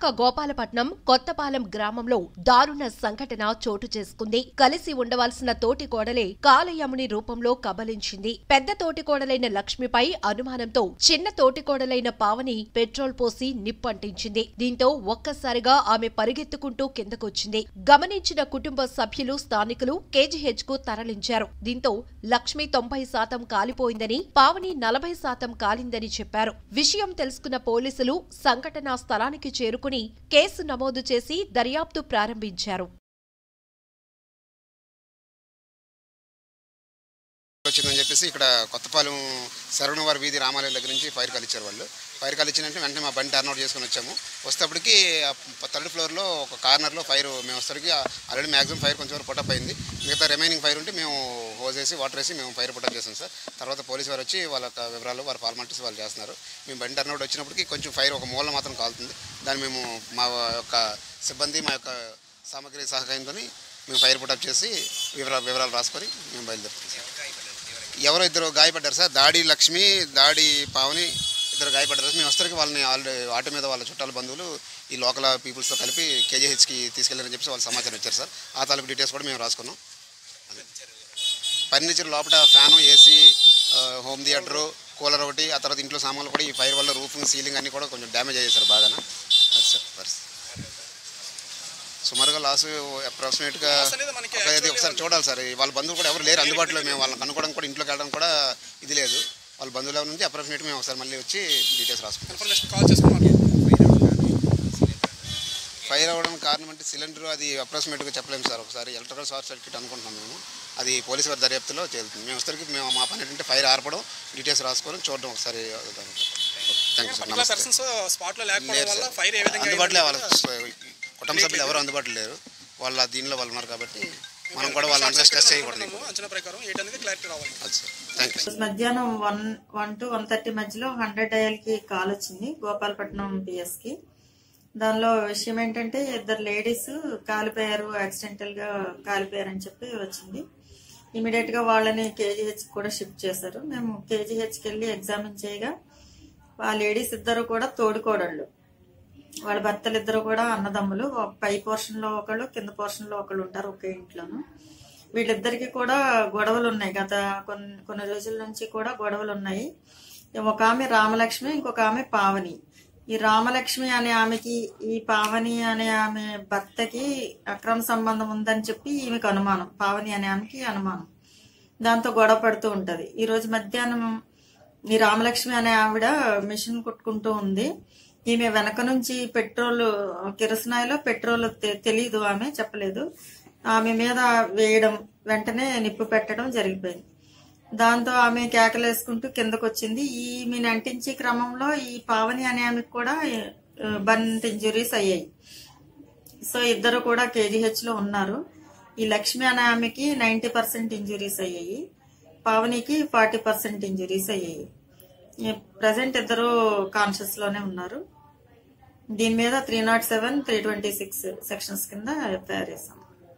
విశాఖ గోపాలపట్నం కొత్తపాలెం గ్రామంలో దారుణ సంఘటన చోటు చేసుకుంది కలిసి ఉండవలసిన తోటి కోడలే కాలయముని రూపంలో కబలించింది పెద్ద తోటి కోడలైన లక్ష్మిపై అనుమానంతో చిన్న తోటి కోడలైన పావని పెట్రోల్ పోసి నిప్పంటించింది దీంతో ఒక్కసారిగా ఆమె పరిగెత్తుకుంటూ కిందకొచ్చింది గమనించిన కుటుంబ సభ్యులు స్థానికులు కేజీహెచ్ కు తరలించారు దీంతో లక్ష్మి తొంభై శాతం కాలిపోయిందని పావని నలభై శాతం కాలిందని చెప్పారు విషయం తెలుసుకున్న పోలీసులు సంఘటనా స్థలానికి చేరుకుని కేసు నమోదు చేసి దర్యాప్తు ప్రారంభించారు వచ్చిందని చెప్పేసి ఇక్కడ కొత్తపాలెం శరవణ వారి వీధి రామాలయం దగ్గర నుంచి ఫైర్ కలిచారు వాళ్ళు ఫైర్ కలిచినట్టు వెంటనే మా బండి టర్న్ అవుట్ చేసుకొని వచ్చాము వస్తేప్పటికి థర్డ్ ఫ్లోర్లో ఒక కార్నర్లో ఫైర్ మేము వస్తేకి ఆల్రెడీ మ్యాక్సిమం ఫైర్ కొంచెం వరకు పుట్టప్ అయింది మిగతా రిమైనింగ్ ఫైర్ ఉంటే మేము హోజ్ వేసి వాటర్ వేసి మేము ఫైర్ పుట్టప్ చేసాం సార్ తర్వాత పోలీసు వారు వచ్చి వాళ్ళ యొక్క వివరాలు వారి ఫార్మాలిటీస్ వాళ్ళు చేస్తున్నారు మేము బండి టర్న్ అవుట్ వచ్చినప్పటికి కొంచెం ఫైర్ ఒక మూల మాత్రం కాలుతుంది దాన్ని మేము మా యొక్క సిబ్బంది మా యొక్క సామగ్రి సహకారంతో మేము ఫైర్ పుట్టప్ చేసి వివరాలు వివరాలు రాసుకొని మేము బయలుదేరుతాం సార్ ఎవరో ఇద్దరు గాయపడ్డారు సార్ దాడి లక్ష్మి దాడి పావని ఇద్దరు గాయపడ్డారు మేము వస్తారు వాళ్ళని ఆల్రెడీ ఆటో మీద వాళ్ళ చుట్టాల బంధువులు ఈ లోకల్ పీపుల్స్తో కలిపి కేజీహెచ్కి తీసుకెళ్ళారని చెప్పి వాళ్ళు సమాచారం ఇచ్చారు సార్ ఆ తాలూకు డీటెయిల్స్ కూడా మేము రాసుకున్నాం అదే. ఫర్నిచర్ లోపల fan AC home theatre cooler ఒకటి ఆ తర్వాత ఇంట్లో సామాన్లు కూడా ఈ ఫైర్ వల్ల రూఫింగ్ సీలింగ్ అన్నీ కూడా కొంచెం డ్యామేజ్ అయ్యాయి సార్ బాగానే అది సార్ పరిస్థితి సుమారుగా లాస్ అప్రాక్సిమేట్గా అది ఒకసారి చూడాలి సార్ వాళ్ళ బంధువులు కూడా ఎవరు లేరు అందుబాటులో మేము వాళ్ళని కనుక్కోవడం కూడా ఇంట్లోకి వెళ్ళడం కూడా ఇది లేదు వాళ్ళ బంధువుల ఎవరి నుంచి అప్రాక్సిమేట్ మేము ఒకసారి మళ్ళీ వచ్చి డీటెయిల్స్ రాసుకుంటాం ఇన్ఫర్మేషన్ కాల్ చేసుకున్నాను ఫైర్ అవ్వడం కారణం అంటే సిలిండర్ అది అప్రాక్సిమేట్గా చెప్పలేము సార్ ఒకసారి ఎలక్ట్రికల్ షార్ట్ సర్క్యూట్ అనుకుంటున్నాం మేము అది పోలీసు వారి దర్యాప్తులో తేలుతుంది మేము వస్తే మేము మా పని ఏంటంటే ఫైర్ ఆర్పడం డీటెయిల్స్ రాసుకోవడం చూడడం ఒకసారి thank you sir particular namaste persons spot లో లేకపోవడం లేరు వల్ల సార్. ఫైర్ ఏ విధంగా అందుబాటులో అయిందో వాళ్ళ కుటుంబ సభ్యులు ఎవరు అందుబాటులో లేరు వాళ్ళ దీనిలో వాళ్ళు ఉన్నారు కాబట్టి మనం కూడా వాళ్ళంతా స్ట్రెస్ చేయకూడదు అనుకుంటున్నాము. అంచనా ప్రకారం ఏంటనేది క్లారిటీ రావాలి అది సార్ థ్యాంక్ యూ సార్ మధ్యాహ్నం one one two one thirty మధ్యలో హండ్రెడ్ డయల్ కి కాల్ వచ్చింది గోపాలపట్నం పిఎస్ కి దానిలో విషయం ఏంటంటే ఇద్దరు లేడీస్ కాలిపోయారు యాక్సిడెంటల్ గా కాలిపోయారు అని చెప్పి వచ్చింది ఇమీడియట్ గా వాళ్ళని కేజీహెచ్ కూడా షిఫ్ట్ చేశారు మేము కేజీహెచ్ కి వెళ్ళి ఎగ్జామిన్ చేయగా ఆ లేడీస్ ఇద్దరు కూడా తోడుకోడళ్ళు వాళ్ళ భర్తలు ఇద్దరు కూడా అన్నదమ్ములు ఒక పై పోర్షన్ లో ఒకళ్ళు కింద పోర్షన్ లో ఒకళ్ళు ఉంటారు ఒకే ఇంట్లోను వీళ్ళిద్దరికి కూడా గొడవలు ఉన్నాయి గత కొన్ని కొన్ని రోజుల నుంచి కూడా గొడవలు ఉన్నాయి ఒక ఆమె రామలక్ష్మి ఇంకొక ఆమె పావని ఈ రామలక్ష్మి అనే ఆమెకి ఈ పావని అనే ఆమె భర్తకి అక్రమ సంబంధం ఉందని చెప్పి ఈమెకు అనుమానం పావని అనే ఆమెకి అనుమానం దాంతో గొడవ పడుతూ ఉంటది ఈ రోజు మధ్యాహ్నం ఈ రామలక్ష్మి అనే ఆవిడ మిషన్ కుట్టుకుంటూ ఉంది ఈమె వెనక నుంచి పెట్రోల్ కిరసనాయిలో పెట్రోల్ తె- తెలీదు ఆమె చెప్పలేదు ఆమె మీద వేయడం వెంటనే నిప్పు పెట్టడం జరిగిపోయింది దాంతో ఆమె కేకలేసుకుంటూ కిందకు వచ్చింది ఈమెను అంటించే క్రమంలో ఈ పావని అనే ఆమెకు కూడా బర్న్ ఇంజురీస్ అయ్యాయి సో ఇద్దరు కూడా కేజీహెచ్ లో ఉన్నారు ఈ లక్ష్మి అనే ఆమెకి నైన్టీ పర్సెంట్ ఇంజురీస్ అయ్యాయి పావనికి ఫార్టీ పర్సెంట్ ఇంజురీస్ అయ్యాయి ప్రజెంట్ ఇద్దరు కాన్షియస్ లోనే ఉన్నారు దీని మీద three nought seven three twenty six sections కింద ఎఫ్ఐఆర్ వేసాం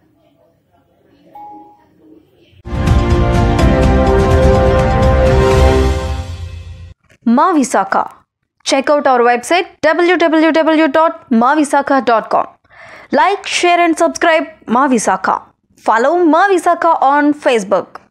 Mavisaka. Check out our website www.mavisaka.com. Like, share, and subscribe Mavisaka. Follow Mavisaka on Facebook.